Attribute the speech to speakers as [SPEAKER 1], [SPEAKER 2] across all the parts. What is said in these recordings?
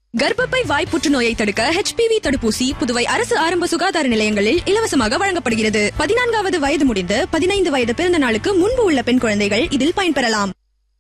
[SPEAKER 1] கர்ப்பப்பை வாய் புற்றுநோயை தடுக்க ஹெச்பிவி தடுப்பூசி புதுவை அரசு ஆரம்ப சுகாதார நிலையங்களில் இலவசமாக வழங்கப்படுகிறது பதினான்காவது வயது முடிந்து பதினைந்து வயது பிறந்த நாளுக்கு முன்பு உள்ள பெண் குழந்தைகள் இதில் பயன்பெறலாம்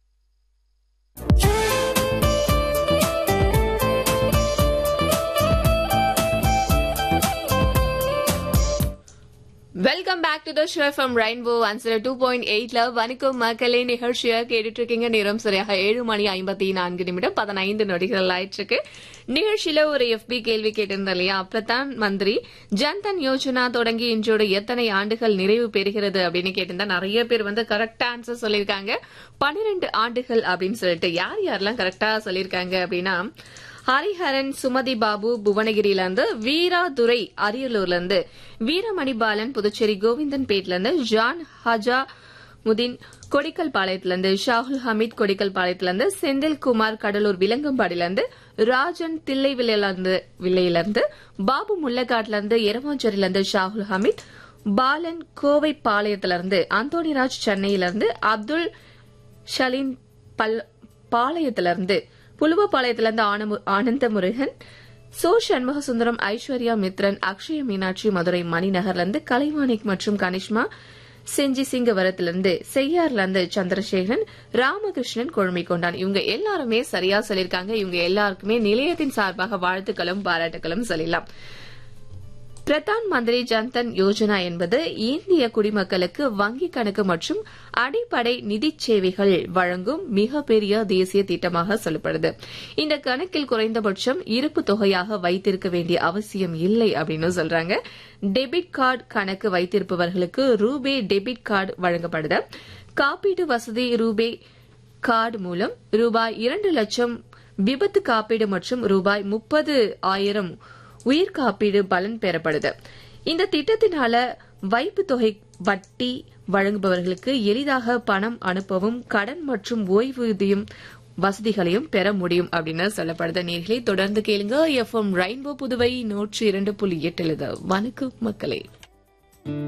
[SPEAKER 2] welcome back to the show from rainbow answer two point எயிட்ல வணக்கம் மக்களே நிகழ்ச்சியை கேட்டுட்டு இருக்கீங்க நேரம் சரியாக ஏழு மணி ஐம்பத்தி நான்கு நிமிடம் பதினைந்து நொடிகள் ஆயிட்டு இருக்கு நிகழ்ச்சியில ஒரு எஃபி கேள்வி கேட்டிருந்தோம் இல்லையா பிரதான் மந்திரி ஜன்தன் யோஜனா தொடங்கி இன்றோடு எத்தனை ஆண்டுகள் நிறைவு பெறுகிறது அப்படின்னு கேட்டிருந்தா நிறைய பேர் வந்து கரெக்டா ஆன்சர் சொல்லியிருக்காங்க பன்னிரெண்டு ஆண்டுகள் அப்படின்னு சொல்லிட்டு யார் யாரெல்லாம் கரெக்டா சொல்லியிருக்காங்க அப்படின்னா ஹரிஹரன் சுமதி பாபு புவனகிரியில இருந்து வீரா துரை அரியலூர்ல இருந்து வீரமணி பாலன் புதுச்சேரி கோவிந்தன் பேட்ல இருந்து ஜான் ஹஜா முதின் கொடிக்கல் பாளையத்துல இருந்து ஷாகுல் ஹமீத் கொடிக்கல் பாளையத்துல இருந்து செந்தில் குமார் கடலூர் விலங்கம்பாடியில இருந்து ராஜன் தில்லை இருந்து வில்லையில இருந்து பாபு முல்லக்காட்ல இருந்து எரவாஞ்சேரியில இருந்து ஷாகுல் ஹமீத் பாலன் கோவை பாளையத்துல இருந்து அந்தோணிராஜ் சென்னையில இருந்து அப்துல் ஷலீன் பல் பாளையத்திலிருந்து புலுவப்பாளையத்திலிருந்து ஆனமு- ஆனந்த முருகன் சோ சண்முக சுந்தரம் ஐஸ்வர்யா மித்ரன் அக்ஷய மீனாட்சி மதுரை மணிநகர்லேருந்து கலைவாணிக் மற்றும் கனிஷ்மா செஞ்சி சிங்கவரத்திலிருந்து செய்யார்லேருந்து சந்திரசேகரன் ராமகிருஷ்ணன் கொழுமிக்கொண்டான் இவங்க எல்லாருமே சரியா சொல்லியிருக்காங்க இவங்க எல்லாருக்குமே நிலையத்தின் சார்பாக வாழ்த்துக்களும் பாராட்டுகளும் சொல்லலாம் பிரதான் மந்திரி ஜன்தன் யோஜனா என்பது இந்திய குடிமக்களுக்கு வங்கிக் கணக்கு மற்றும் அடிப்படை நிதிச் சேவைகள் வழங்கும் மிகப்பெரிய தேசிய திட்டமாக சொல்லப்படுது இந்த கணக்கில் குறைந்தபட்சம் இருப்பு தொகையாக வைத்திருக்க வேண்டிய அவசியம் இல்லை அப்படின்னு சொல்றாங்க டெபிட் கார்டு கணக்கு வைத்திருப்பவர்களுக்கு ரூபே டெபிட் கார்டு வழங்கப்படுது காப்பீட்டு வசதி ரூபே கார்டு மூலம் ரூபாய் இரண்டு லட்சம் விபத்து காப்பீடு மற்றும் ரூபாய் முப்பது ஆயிரம் உயிர் காப்பீடு பலன் பெறப்படுது இந்த திட்டத்தினால வைப்பு தொகை வட்டி வழங்குபவர்களுக்கு எளிதாக பணம் அனுப்பவும் கடன் மற்றும் ஓய்வூதியம் வசதிகளையும் பெற முடியும் அப்படின்னு சொல்லப்படுது நேர்களை தொடர்ந்து கேளுங்க எஃப்எம் ரெயின்போ புதுவை நூற்றி இரண்டு புள்ளி எட்டுல வணக்கம் மக்களே